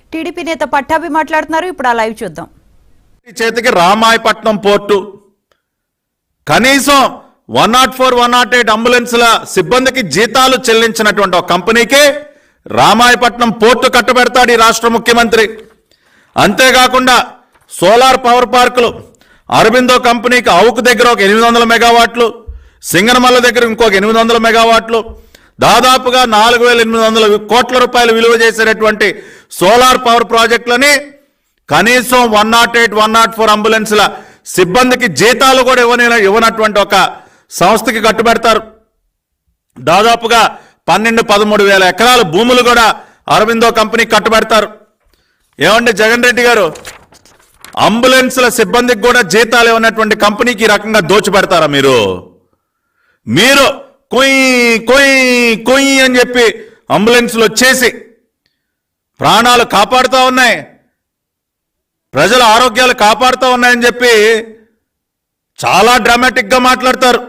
TDP నేత పట్టాభి మాట్లాడుతున్నారు ఇప్పుడు ఆ లైవ్ చూద్దాం ఈ చేతికి రామాయపట్నం పోర్టు కనీసం one nought four one nought eight అంబులెన్స్ల సిబ్బందికి జీతాలు చెల్లించినటువంటి ఒక కంపెనీకి రామాయపట్నం పోర్టు కట్టబెడతాడు ఈ రాష్ట్ర ముఖ్యమంత్రి అంతేకాకుండా సోలార్ పవర్ పార్కులు అరబిందో కంపెనీకి అవుకు దగ్గర ఒక ఎనిమిది వందల మెగావాట్లు సింగనమల్ల దగ్గర ఇంకొక ఎనిమిది వందల మెగావాట్లు దాదాపుగా నాలుగు వేల ఎనిమిది వందల కోట్ల రూపాయలు విలువ చేసేటటువంటి సోలార్ పవర్ ప్రాజెక్టులని కనీసం one nought eight one nought four అంబులెన్స్ల సిబ్బందికి జీతాలు కూడా ఇవ్వని ఇవ్వనటువంటి ఒక సంస్థకి కట్టుబెడతారు దాదాపుగా పన్నెండు పదమూడు వేల ఎకరాల భూములు కూడా అరవిందో కంపెనీ కట్టుబెడతారు ఏమండి జగన్ రెడ్డి గారు అంబులెన్స్ల సిబ్బందికి కూడా జీతాలు ఇవ్వనటువంటి కంపెనీకి ఈ రకంగా దోచిపెడతారా మీరు మీరు కొయ్యి కొయ్యి కొయ్యి అని చెప్పి అంబులెన్స్లు వచ్చేసి ప్రాణాలు కాపాడుతూ ఉన్నాయి ప్రజల ఆరోగ్యాలు కాపాడుతూ ఉన్నాయని చెప్పి చాలా డ్రామాటిక్గా మాట్లాడతారు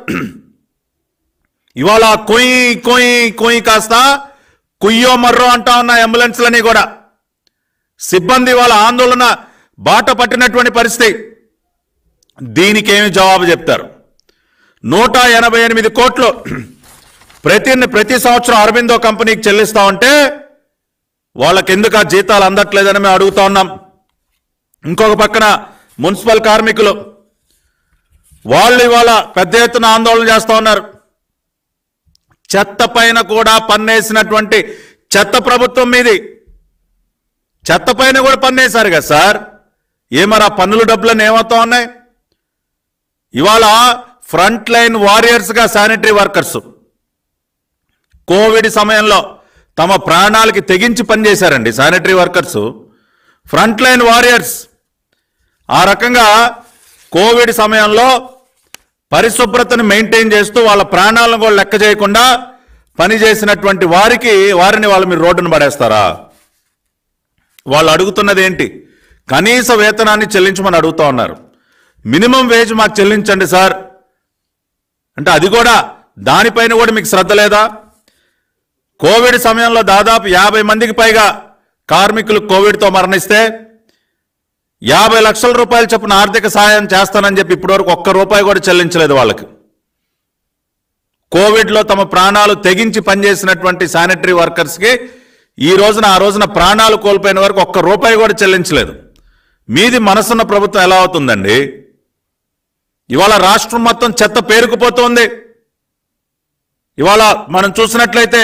ఇవాళ కొయ్యి కొయ్యి కొయ్యి కాస్త కుయ్యో మర్రో అంటా ఉన్న అంబులెన్స్లని కూడా సిబ్బంది వాళ్ళ ఆందోళన బాట పట్టినటువంటి పరిస్థితి దీనికేమి జవాబు చెప్తారు నూట ఎనభై ఎనిమిది కోట్లు ప్రతి ప్రతి సంవత్సరం అరవిందో కంపెనీకి చెల్లిస్తా ఉంటే వాళ్ళకి ఎందుకు ఆ జీతాలు అందట్లేదని మేము అడుగుతా ఉన్నాం ఇంకొక పక్కన మున్సిపల్ కార్మికులు వాళ్ళు ఇవాళ పెద్ద ఎత్తున ఆందోళన చేస్తా ఉన్నారు చెత్త పైన కూడా పన్నేసినటువంటి చెత్త ప్రభుత్వం మీది చెత్త పైన కూడా పన్నేశారు కదా సార్ ఏ మరి ఆ పన్నుల డబ్బులను ఏమవుతా ఉన్నాయి ఇవాళ ఫ్రంట్ లైన్ వారియర్స్గా శానిటరీ వర్కర్స్ కోవిడ్ సమయంలో తమ ప్రాణాలకి తెగించి పనిచేశారండి sanitary workers front line warriors ఆ రకంగా కోవిడ్ సమయంలో పరిశుభ్రతను మెయింటైన్ చేస్తూ వాళ్ళ ప్రాణాలను కూడా లెక్క చేయకుండా పనిచేసినటువంటి వారికి వారిని వాళ్ళు మీరు రోడ్డును పడేస్తారా వాళ్ళు అడుగుతున్నది ఏంటి కనీస వేతనాన్ని చెల్లించమని అడుగుతా ఉన్నారు మినిమం వేజ్ మాకు చెల్లించండి సార్ అంటే అది కూడా దానిపైన కూడా మీకు శ్రద్ధ లేదా కోవిడ్ సమయంలో దాదాపు యాభై మందికి పైగా కార్మికులు కోవిడ్తో మరణిస్తే యాభై లక్షల రూపాయలు చొప్పున ఆర్థిక సహాయం చేస్తానని చెప్పి ఇప్పటివరకు ఒక్క రూపాయి కూడా చెల్లించలేదు వాళ్ళకి కోవిడ్లో తమ ప్రాణాలు తెగించి పనిచేసినటువంటి శానిటరీ వర్కర్స్కి ఈ రోజున ఆ రోజున ప్రాణాలు కోల్పోయిన వరకు ఒక్క రూపాయి కూడా చెల్లించలేదు మీది మనసున్న ప్రభుత్వం ఎలా అవుతుందండి ఇవాళ రాష్ట్రం మొత్తం చెత్త పేరుకుపోతోంది ఇవాళ మనం చూసినట్లయితే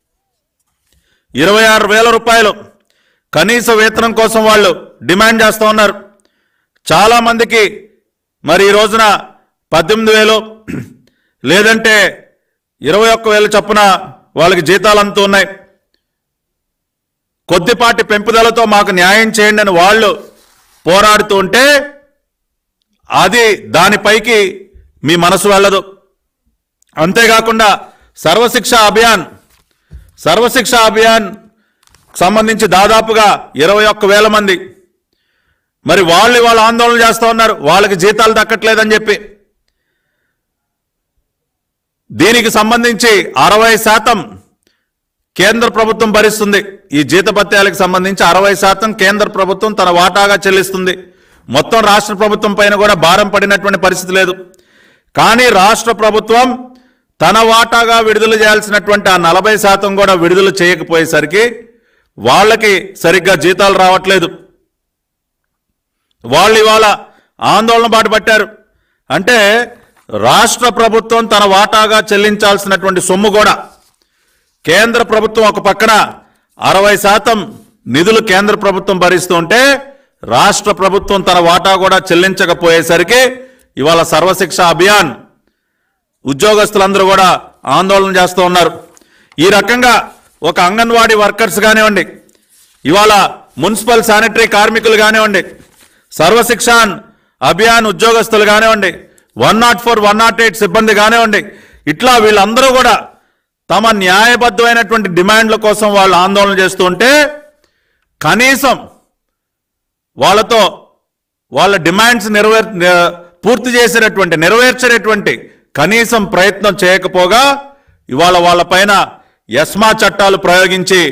ఇరవై ఆరు వేల రూపాయలు కనీస వేతనం కోసం వాళ్ళు డిమాండ్ చేస్తూ ఉన్నారు చాలా మందికి మరి ఈ రోజున పద్దెనిమిది వేలు లేదంటే ఇరవై ఒక్క వేలు చొప్పున వాళ్ళకి జీతాలు అంతూ ఉన్నాయి కొద్దిపాటి పెంపుదలతో మాకు న్యాయం చేయండి అని వాళ్ళు పోరాడుతూ ఉంటే అది దానిపైకి మీ మనసు వెళ్ళదు అంతేకాకుండా సర్వశిక్ష అభియాన్ సర్వశిక్ష అభియాన్ సంబంధించి దాదాపుగా ఇరవై ఒక్క వేల మంది మరి వాళ్ళు వాళ్ళు ఆందోళన చేస్తూ ఉన్నారు వాళ్ళకి జీతాలు దక్కట్లేదని చెప్పి దీనికి సంబంధించి అరవై శాతం కేంద్ర ప్రభుత్వం భరిస్తుంది ఈ జీతపత్యాలకు సంబంధించి అరవై శాతం కేంద్ర ప్రభుత్వం తన వాటాగా చెల్లిస్తుంది మొత్తం రాష్ట్ర ప్రభుత్వం పైన కూడా భారం పడినటువంటి పరిస్థితి లేదు కానీ రాష్ట్ర ప్రభుత్వం తన వాటాగా విడుదల చేయాల్సినటువంటి ఆ నలభై శాతం కూడా విడుదల చేయకపోయేసరికి వాళ్ళకి సరిగ్గా జీతాలు రావట్లేదు వాళ్ళు ఇవాళ ఆందోళన బాట పట్టారు అంటే రాష్ట్ర ప్రభుత్వం తన వాటాగా చెల్లించాల్సినటువంటి సొమ్ము కూడా కేంద్ర ప్రభుత్వం ఒక పక్కన అరవై శాతం నిధులు కేంద్ర ప్రభుత్వం భరిస్తూ ఉంటే రాష్ట్ర ప్రభుత్వం తన వాటా కూడా చెల్లించకపోయేసరికి ఇవాళ సర్వశిక్ష అభియాన్ ఉద్యోగస్తులందరూ కూడా ఆందోళన చేస్తూ ఉన్నారు ఈ రకంగా ఒక అంగన్వాడీ వర్కర్స్ కానివ్వండి ఇవాళ మున్సిపల్ శానిటరీ కార్మికులు కానివ్వండి సర్వశిక్షాన్ అభియాన్ ఉద్యోగస్తులు కానివ్వండి one nought four one nought eight సిబ్బంది కానివ్వండి ఇట్లా వీళ్ళందరూ కూడా తమ న్యాయబద్ధమైనటువంటి డిమాండ్ల కోసం వాళ్ళు ఆందోళన చేస్తూ ఉంటే కనీసం వాళ్ళతో వాళ్ళ డిమాండ్స్ నెరవేర్ నె- పూర్తి చేసేటటువంటి నెరవేర్చేటటువంటి కనీసం ప్రయత్నం చేయకపోగా ఇవాళ వాళ్ళ పైన ఎస్మా చట్టాలు ప్రయోగించి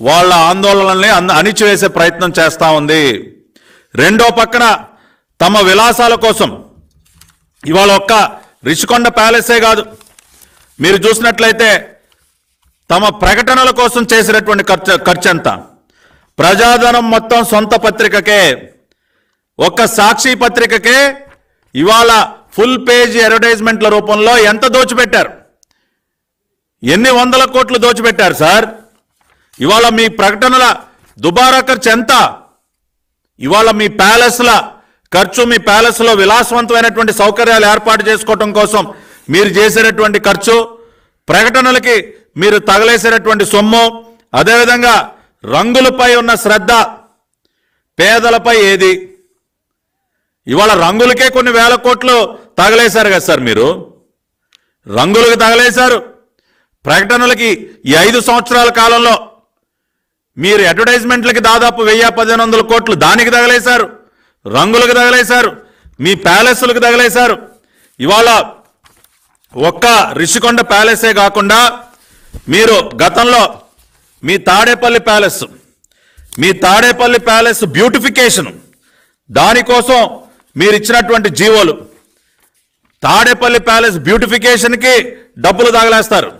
వాళ్ళ ఆందోళనల్ని అన్- అణిచివేసే ప్రయత్నం చేస్తా ఉంది రెండో పక్కన తమ విలాసాల కోసం ఇవాళ ఒక్క రిషికొండ ప్యాలెసే కాదు మీరు చూసినట్లయితే తమ ప్రకటనల కోసం చేసినటువంటి ఖర్చు ఖర్చు ఎంత ప్రజాధనం మొత్తం సొంత పత్రికకే ఒక్క సాక్షి పత్రికకే ఇవాళ ఫుల్ పేజ్ అడ్వర్టైజ్మెంట్ల రూపంలో ఎంత దోచిపెట్టారు ఎన్ని వందల కోట్లు దోచిపెట్టారు సార్ ఇవాళ మీ ప్రకటనల దుబారా ఖర్చు ఎంత ఇవాళ మీ ప్యాలెస్ల ఖర్చు మీ ప్యాలెస్లో విలాసవంతమైనటువంటి సౌకర్యాలు ఏర్పాటు చేసుకోవటం కోసం మీరు చేసేటటువంటి ఖర్చు ప్రకటనలకి మీరు తగలేసేటటువంటి సొమ్ము అదేవిధంగా రంగులపై ఉన్న శ్రద్ధ పేదలపై ఏది ఇవాళ రంగులకే కొన్ని వేల కోట్లు తగలేశారు కదా సార్ మీరు రంగులకు తగలేశారు ప్రకటనలకి ఈ ఐదు సంవత్సరాల కాలంలో మీరు అడ్వర్టైజ్మెంట్లకి దాదాపు వెయ్యి పదిహేను వందల కోట్లు దానికి తగలేశారు రంగులకు తగలేశారు మీ ప్యాలెస్లకు తగలేశారు ఇవాళ ఒక్క రిషికొండ ప్యాలెసే కాకుండా మీరు గతంలో మీ తాడేపల్లి ప్యాలెస్ మీ తాడేపల్లి ప్యాలెస్ బ్యూటిఫికేషన్ దానికోసం మీరు ఇచ్చినటువంటి జీవోలు తాడేపల్లి ప్యాలెస్ బ్యూటిఫికేషన్కి డబ్బులు తగలేస్తారు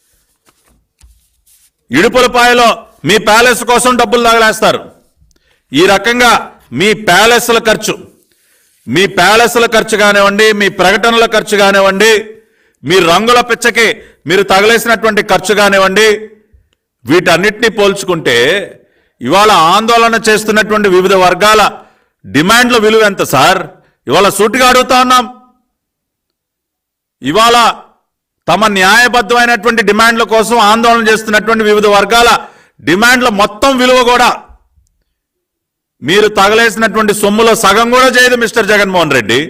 ఇడుపులపాయలో మీ ప్యాలెస్ కోసం డబ్బులు తగలేస్తారు ఈ రకంగా మీ ప్యాలెస్ల ఖర్చు మీ ప్యాలెస్ల ఖర్చు కానివ్వండి మీ ప్రకటనల ఖర్చు కానివ్వండి మీ రంగుల పిచ్చకి మీరు తగలేసినటువంటి ఖర్చు కానివ్వండి వీటన్నిటిని పోల్చుకుంటే ఇవాళ ఆందోళన చేస్తున్నటువంటి వివిధ వర్గాల డిమాండ్ల విలువ ఎంత సార్ ఇవాళ సూటిగా అడుగుతా ఉన్నాం ఇవాళ తమ న్యాయబద్ధమైనటువంటి డిమాండ్ల కోసం ఆందోళన చేస్తున్నటువంటి వివిధ వర్గాల డిమాండ్ల మొత్తం విలువ కూడా మీరు తగలేసినటువంటి సొమ్ములో సగం కూడా చేయదు మిస్టర్ జగన్మోహన్ రెడ్డి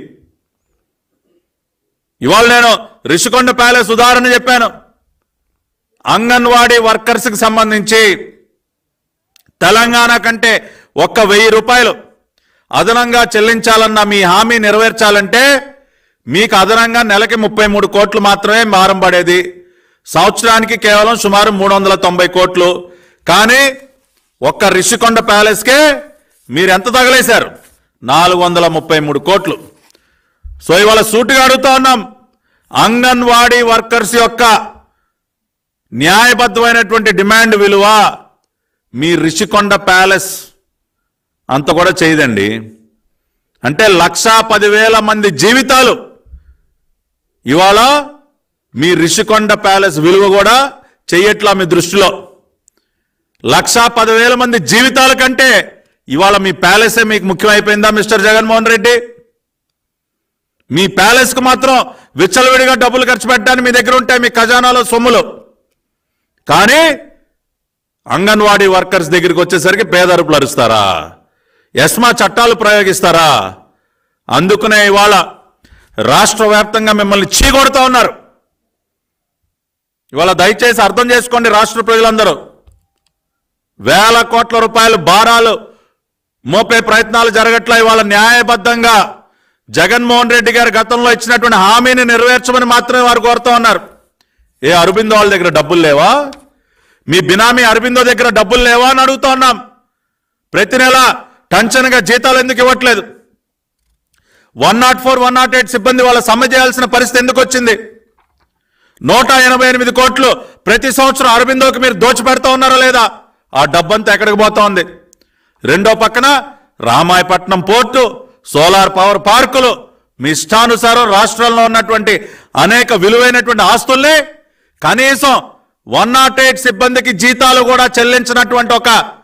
ఇవాళ నేను రిషికొండ ప్యాలెస్ ఉదాహరణ చెప్పాను అంగన్వాడీ వర్కర్స్కి సంబంధించి తెలంగాణ కంటే ఒక్క వెయ్యి రూపాయలు అదనంగా చెల్లించాలన్న మీ హామీ నెరవేర్చాలంటే మీకు అదనంగా నెలకి ముప్పై మూడు కోట్లు మాత్రమే భారం పడేది సంవత్సరానికి కేవలం సుమారు మూడు వందల తొంభై కోట్లు కానీ ఒక్క రిషికొండ ప్యాలెస్కే మీరు ఎంత తగలేశారు నాలుగు వందల ముప్పై మూడు కోట్లు సో ఇవాళ సూటిగా అడుగుతా ఉన్నాం అంగన్వాడీ వర్కర్స్ యొక్క న్యాయబద్ధమైనటువంటి డిమాండ్ విలువ మీ రిషికొండ ప్యాలెస్ అంత కూడా చేయదండి అంటే లక్షా పదివేల మంది జీవితాలు ఇవాళ మీ రిషికొండ ప్యాలెస్ విలువ కూడా చెయ్యట్లా మీ దృష్టిలో లక్షా పదివేల మంది జీవితాల కంటే ఇవాళ మీ ప్యాలెసే మీకు ముఖ్యమైపోయిందా మిస్టర్ జగన్మోహన్ రెడ్డి మీ ప్యాలెస్కు మాత్రం విచ్చలవిడిగా డబ్బులు ఖర్చు పెట్టడానికి మీ దగ్గర ఉంటాయి మీ ఖజానాలో సొమ్ములు కానీ అంగన్వాడీ వర్కర్స్ దగ్గరికి వచ్చేసరికి పేదరుపులు అరుస్తారా ఎస్మా చట్టాలు ప్రయోగిస్తారా అందుకనే ఇవాళ రాష్ట్ర వ్యాప్తంగా మిమ్మల్ని చీకొడుతూ ఉన్నారు ఇవాళ దయచేసి అర్థం చేసుకోండి రాష్ట్ర ప్రజలందరూ వేల కోట్ల రూపాయలు భారాలు మోపే ప్రయత్నాలు జరగట్లా ఇవాళ న్యాయబద్ధంగా జగన్మోహన్ రెడ్డి గారు గతంలో ఇచ్చినటువంటి హామీని నెరవేర్చమని మాత్రమే వారు కోరుతూ ఉన్నారు ఏ అరబిందో వాళ్ళ దగ్గర డబ్బులు లేవా మీ బినామీ అరబిందో దగ్గర డబ్బులు లేవా అని అడుగుతా ఉన్నాం ప్రతి నెల టెన్షన్గా జీతాలు ఎందుకు ఇవ్వట్లేదు one nought four one nought eight సిబ్బంది వాళ్ళ సమ్మె చేయాల్సిన పరిస్థితి ఎందుకు వచ్చింది నూట ఎనభై ఎనిమిది కోట్లు ప్రతి సంవత్సరం అరబిందోకి మీరు దోచిపెడతా ఉన్నారా లేదా ఆ డబ్బంతా ఎక్కడికి పోతా ఉంది రెండో పక్కన రామాయపట్నం పోర్టు సోలార్ పవర్ పార్కులు మీ ఇష్టానుసారం రాష్ట్రంలో ఉన్నటువంటి అనేక విలువైనటువంటి ఆస్తుల్ని కనీసం వన్ నాట్ ఎయిట్ సిబ్బందికి జీతాలు కూడా చెల్లించినటువంటి ఒక